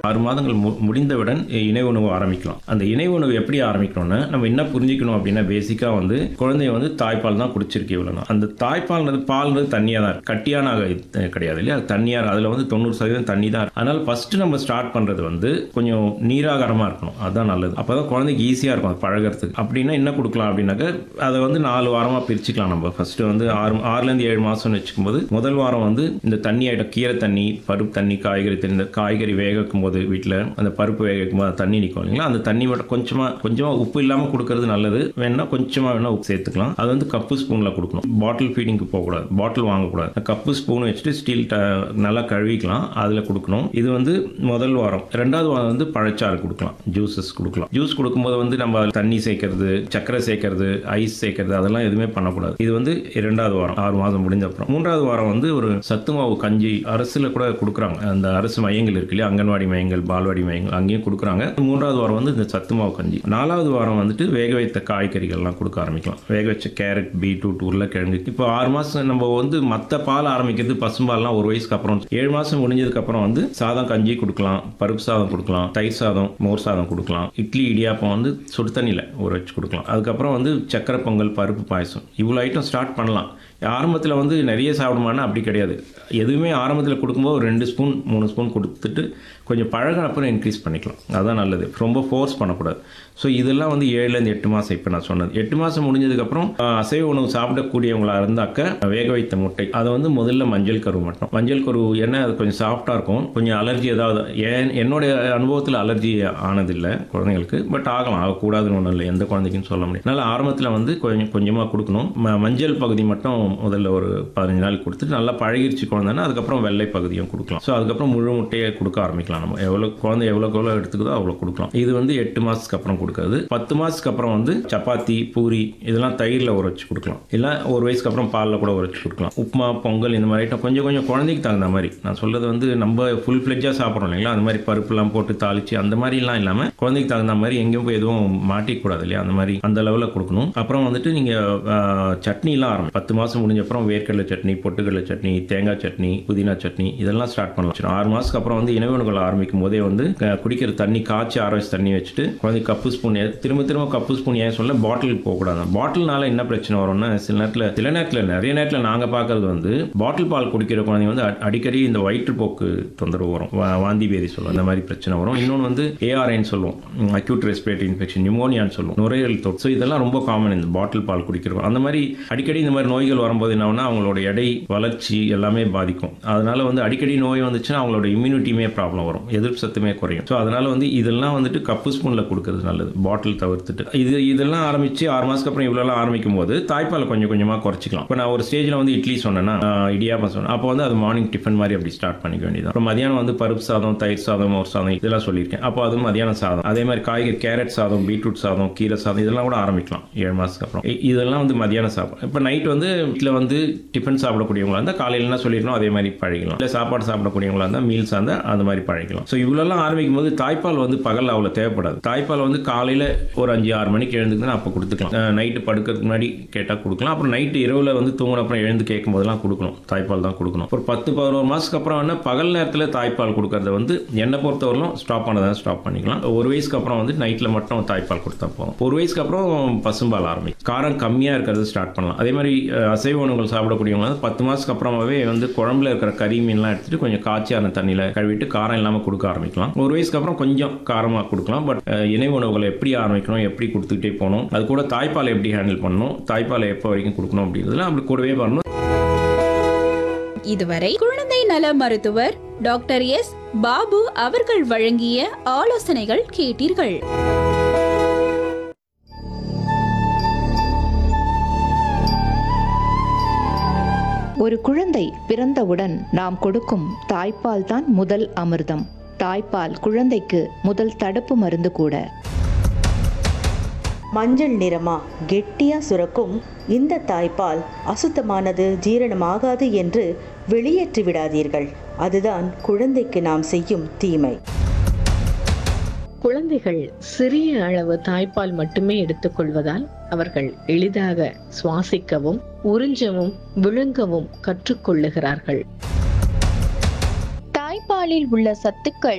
ஆறு மாதங்கள் மு- முடிந்தவுடன் இணை உணவு ஆரம்பிக்கலாம் அந்த இணை உணவு எப்படி ஆரம்பிக்கணும்னா நம்ம என்ன புரிஞ்சுக்கணும் அப்படின்னா பேசிக்கா வந்து குழந்தைய வந்து தாய்ப்பால் தான் குடிச்சிருக்கு இவ்வளோ நாள். அந்த தாய்ப்பால்ன்றது பால்ன்றது தண்ணியாக தான் இருக்கு. கட்டியான இது கிடையாது இல்லையா அது தண்ணியாக இருக்கு. அதில் வந்து தொண்ணூறு சதவீதம் தண்ணி தான் இருக்கு. அதனால ஃபர்ஸ்ட் நம்ம ஸ்டார்ட் பண்றது வந்து கொஞ்சம் நீராகாரமாக இருக்கணும் அதுதான் நல்லது அப்பதான் குழந்தைக்கு ஈஸியாக இருக்கும் அது பழகிறதுக்கு அப்படின்னா என்ன கொடுக்கலாம் அப்படின்னாக்க அதை வந்து நாலு வாரமாக பிரிச்சுக்கலாம் நம்ம ஃபர்ஸ்ட் வந்து ஆறு ஆறுலேருந்து ஏழு மாதம்னு வச்சுக்கும்போது முதல் வாரம் வந்து இந்த தண்ணி ஐட்டம் கீரை தண்ணி பருப்பு தண்ணி காய்கறி தண்ணி இந்த காய்கறி வேக வைக்கும் போது வீட்டில் அந்த பருப்பு வேக வைக்கும் போது அந்த தண்ணி நிற்கும் இல்லைங்களா அந்த தண்ணி மட்டும் கொஞ்சமாக கொஞ்சமாக உப்பு இல்லாமல் கொடுக்கறது நல்லது வேணா கொஞ்சமாக வேணா உப்பு சேர்த்துக்கலாம் அது வந்து கப்பு ஸ்பூனில் கொடுக்கணும் பாட்டில் ஃபீடிங்க்கு போகக்கூடாது பாட்டில் வாங்கக்கூடாது கப்பு ஸ்பூன் வச்சுட்டு ஸ்டீல் நல்லா கழுவிக்கலாம் அதில் கொடுக்கணும் இது வந்து முதல் வாரம் ரெண்டாவது வாரம் வந்து பழச்சாறு கொடுக்கலாம் ஜூஸஸ் கொடுக்கலாம் ஜூஸ் கொடுக்கும்போது வந்து நம்ம தண்ணி சேர்க்கறது சர்க்கரை சேர்க்கறது ஐஸ் சேர்க்கறது அதெல்லாம் எதுவுமே பண்ணக்கூடாது இது வந்து இரண்டாவது வாரம் ஆறு மாதம் முடிஞ்ச அப்புறம் மூன்றாவது வாரம் வந்து ஒரு சத்து மாவு கஞ்சி அரசுல கூட கொடுக்குறாங்க அந்த அரசு மையங்கள் இருக்கு இல்லையா அங்கன்வாடி மையங்கள் பால்வாடி மையங்கள் அங்கேயும் கொடுக்குறாங்க மூன்றாவது வாரம் வந்து இந்த சத்து மாவு கஞ்சி நாலாவது வாரம் வந்துட்டு வேக வைத்த காய்கறிகள்லாம் கொடுக்க ஆரம்பிக்கலாம் வேக வச்ச கேரட் பீட்ரூட் உருளைக்கிழங்கு இப்போ ஆறு மாதம் நம்ம வந்து மற்ற பால் ஆரம்பிக்கிறது பசும்பால்லாம் ஒரு வயசுக்கு அப்புறம் ஏழு மாதம் முடிஞ்சதுக்கு அப்புறம் வந்து சாதம் கஞ்சி கொடுக்கலாம் பருப்பு சாதம் கொடுக்கலாம் தயிர் சாதம் மோர் சாதம் கொடுக்கலாம் இட்லி இடியாப்பம் வந்து சுடு தண்ணியில் ஊற வச்சு கொடுக்கலாம் அதுக்கப்புறம் வந்து சக்கரை பொங்கல் பருப்பு பாயசம் இவ்வளோ ஐட்டம் ஸ்டார்ட் பண்ணலாம் ஆரம்பத்தில் வந்து நிறைய சாப்பிடுமானா அப்படி கிடையாது எதுவுமே ஆரம்பத்தில் கொடுக்கும்போது ஒரு ரெண்டு ஸ்பூன் மூணு ஸ்பூன் கொடுத்துட்டு கொஞ்சம் பழகின அப்புறம் இன்க்ரீஸ் பண்ணிக்கலாம் அதுதான் நல்லது ரொம்ப ஃபோர்ஸ் பண்ணக்கூடாது ஸோ இதெல்லாம் வந்து ஏழுலேருந்து எட்டு மாதம் இப்போ நான் சொன்னது எட்டு மாதம் முடிஞ்சதுக்கப்புறம் ஆஹ், அசைவ உணவு சாப்பிடக்கூடியவங்களா இருந்தாக்க வேக வைத்த முட்டை அதை வந்து முதல்ல மஞ்சள் கரு மட்டும் மஞ்சள் கரு என்ன அது கொஞ்சம் சாஃப்டாக இருக்கும் கொஞ்சம் அலர்ஜி ஏதாவது ஏன் என்னுடைய அனுபவத்தில் அலர்ஜி ஆனதில்லை குழந்தைங்களுக்கு பட் ஆகலாம் ஆகக்கூடாதுன்னு ஒன்றும் இல்லை எந்த குழந்தைக்கும் சொல்ல முடியும் அதனால் ஆரம்பத்தில் வந்து கொஞ்சம் கொஞ்சமாக கொடுக்கணும் ம- மஞ்சள் பகுதி மட்டும் முதல்ல ஒரு பதினஞ்சு நாள் கொடுத்துட்டு நல்லா பழகிருச்சு குழந்தைன்னா அதுக்கப்புறம் வெள்ளை பகுதியும் கொடுக்கலாம் ஸோ அதுக்கப்புறம் முழு முட்டையை கொடுக்க ஆரம்பிக்கலாம் நம்ம எவ்வளோ குழந்தை எவ்வளோக்கு எவ்வளோ எடுத்துக்குதோ அவ்வளோ கொடுக்கலாம் இது வந்து எட்டு மாதத்துக்கு அப்புறம் கொடுக்காது பத்து மாதத்துக்கு அப்புறம் வந்து சப்பாத்தி பூரி இதெல்லாம் தயிரில் ஊற வச்சு கொடுக்கலாம் இல்லை ஒரு வயசுக்கு அப்புறம் பாலில் கூட ஊற வச்சு கொடுக்கலாம் உப்புமா பொங்கல் இந்த மாதிரி ஐட்டம் கொஞ்சம் கொஞ்சம் குழந்தைக்கு தகுந்த மாதிரி நான் சொல்றது வந்து நம்ம ஃபுல் ஃப்ளெஜ்ஜாக சாப்பிட்றோம் இல்லைங்களா அந்த மாதிரி பருப்புலாம் போட்டு தாளிச்சு அந்த மாதிரிலாம் இல்லாமல் குழந்தைக்கு தகுந்த மாதிரி எங்கேயும் போய் எதுவும் மாட்டிக்கூடாது இல்லையா அந்த மாதிரி அந்த லெவலில் கொடுக்கணும் அப்புறம் வந்துட்டு நீங்கள் சட்னிலாம் ஆரம்பி பத்து மாதம் முடிஞ்ச அப்புறம் வேர்க்கடலை சட்னி பொட்டுக்கடலை சட்னி தேங்காய் சட்னி புதினா சட்னி இதெல்லாம் ஸ்டார்ட் பண்ணலாம் ஆறு மாதத்துக்கு அப்புறம் வந்து இனவுணவுகள் ஆரம்பிக்கும் போதே வந்து க- குடிக்கிற தண்ணி காய்ச்சி ஆற வச்சு தண்ணி வச்சுட்டு குழந்தை கப்பு ஸ்பூன் திரும்ப திரும்ப கப்பு ஸ்பூன் ஏன் சொல்ல பாட்டிலுக்கு போகக்கூடாது பாட்டில்னால என்ன பிரச்சனை வரும்னா சில நேரத்தில் சில நேரத்தில் நிறைய நேரத்தில் நாங்கள் பார்க்கறது வந்து பாட்டில் பால் குடிக்கிற குழந்தைங்க வந்து அ- அடிக்கடி இந்த வயிற்றுப்போக்கு தொந்தரவு வரும் வா- வாந்தி பேதி சொல்லுவோம் அந்த மாதிரி பிரச்சனை வரும் இன்னொன்று வந்து ஏஆர்ஐன்னு சொல்லுவோம் அக்யூட் ரெஸ்பிரேட்டரி இன்ஃபெக்ஷன் நிமோனியான்னு சொல்லுவோம் நுரையீரல் தொற்று ஸோ இதெல்லாம் ரொம்ப காமன் இந்த பாட்டில் பால் குடிக்கிறோம் அந்த மாதிரி அடிக்கடி இந்த மாதிரி நோய்கள் வரும்போது என்ன ஆகும்னா அவங்களோட எடை வளர்ச்சி எல்லாமே பாதிக்கும் அதனால வந்து அடிக்கடி நோய் வந்துச்சுன்னா அவங்களோட இம்யூனிட்டியுமே ப்ராப்ளம் வரும் எதிர்ப்பு சத்துமே குறையும் ஸோ அதனால வந்து இதெல்லாம் வந்துட்டு கப்பு ஸ்பூனில் கொடுக்கறது நல்லது பாட்டில் தவிர்த்துட்டு இது இதெல்லாம் ஆரம்பிச்சு ஆறு மாசத்துக்கு அப்புறம் இவ்வளோலாம் ஆரம்பிக்கும் போது தாய்ப்பால் கொஞ்சம் கொஞ்சமாக குறைச்சிக்கலாம் இப்போ நான் ஒரு ஸ்டேஜில் வந்து இட்லி சொன்னேன்னா ஆஹ், இடியாப்பம் சொன்னேன் அப்போ வந்து அது மார்னிங் டிஃபன் மாதிரி அப்படி ஸ்டார்ட் பண்ணிக்க வேண்டியது அப்புறம் மதியானம் வந்து பருப்பு சாதம் தயிர் சாதம் மோர் சாதம் இதெல்லாம் சொல்லியிருக்கேன் அப்போ அது மதியானம் சாதம் அதே மாதிரி காய்கறி கேரட் சாதம் பீட்ரூட் சாதம் கீரை சாதம் இதெல்லாம் கூட ஆரம்பிக்கலாம் ஏழு மாதத்துக்கு அப்புறம் இ- இதெல்லாம் வந்து மதியானம் சாப்பிடும் இப்போ நைட் வந்து வீட்டில் வந்து டிஃபன் சாப்பிடக்கூடியவங்களா இருந்தால் காலையில் என்ன சொல்லிடணும் அதே மாதிரி பழகிக்கலாம் இல்லை சாப்பாடு சாப்பிடக்கூடியவங்களா இருந்தால் மீல்ஸ் இருந்தால் அந்த மாதிரி பழகிக்கலாம் ஸோ இவ்வளோலாம் ஆரம்பிக்கும் போது தாய்ப்பால் வந்து பகல் அவ்வளோ தேவைப்படாது தாய்ப்பால் வந்து காலையில் ஒரு அஞ்சு ஆறு மணிக்கு எழுந்துக்குன்னா அப்போ கொடுத்துக்கலாம் நைட்டு படுக்கிறதுக்கு முன்னாடி கேட்டால் கொடுக்கலாம் அப்புறம் நைட்டு இரவில் வந்து தூங்கின அப்புறம் எழுந்து கேட்கும் போதெல்லாம் கொடுக்கணும் தாய்ப்பால் தான் கொடுக்கணும் ஒரு பத்து பதினோரு மாதத்துக்கு அப்புறம் என்ன பகல் நேரத்தில் தாய்ப்பால் கொடுக்கறத வந்து என்னை பொறுத்தவரையிலும் ஸ்டாப் பண்ணதை ஸ்டாப் பண்ணிக்கலாம் ஒரு வயசுக்கு அப்புறம் வந்து நைட்டில் மட்டும் தாய்ப்பால் கொடுத்தா போதும் ஒரு வயசுக்கு அப்புறம் பசும்பால் ஆரம்பிக்கும் காரம் கம்மியாக இருக்கிறது ஸ்டார்ட் பண்ணலாம் அதே மாதிரி அஹ், அசைவ உணவுகள் சாப்பிடக்கூடியவங்க வந்து பத்து மாதத்துக்கு அப்புறமாவே வந்து குழம்புல இருக்கிற கறி மீன்லாம் எடுத்துட்டு கொஞ்சம் காய்ச்சியான தண்ணியில் கழுவிட்டு காரம் இல்லாமல் கொடுக்க ஆரம்பிக்கலாம் ஒரு வயசுக்கு அப்புறம் கொஞ்சம் காரமாக கொடுக்கலாம் பட் இணை உணவுகளை எப்படி ஆரம்பிக்கணும் எப்படி கொடுத்துக்கிட்டே போகணும் அது கூட தாய்ப்பாலை எப்படி ஹேண்டில் பண்ணணும் தாய்ப்பாலை எப்போ வரைக்கும் கொடுக்கணும் அப்படின்றதுலாம் அப்படி கூடவே வரணும் இதுவரை குழந்தை நல மருத்துவர் டாக்டர் எஸ் பாபு அவர்கள் வழங்கிய ஆலோசனைகள் கேட்டீர்கள் ஒரு குழந்தை பிறந்தவுடன் நாம் கொடுக்கும் தாய்ப்பால் தான் முதல் அமிர்தம் தாய்ப்பால் குழந்தைக்கு முதல் தடுப்பு மருந்து கூட மஞ்சள் நிறமா கெட்டியா சுரக்கும் இந்த தாய்ப்பால் அசுத்தமானது ஜீரணமாகாது என்று வெளியேற்றி விடாதீர்கள் அதுதான் குழந்தைக்கு நாம் செய்யும் தீமை குழந்தைகள் சிறிய அளவு தாய்ப்பால் மட்டுமே எடுத்துக்கொள்வதால் அவர்கள் எளிதாக சுவாசிக்கவும் உறிஞ்சவும் விழுங்கவும் கற்றுக்கொள்ளுகிறார்கள் தாய்ப்பாலில் உள்ள சத்துக்கள்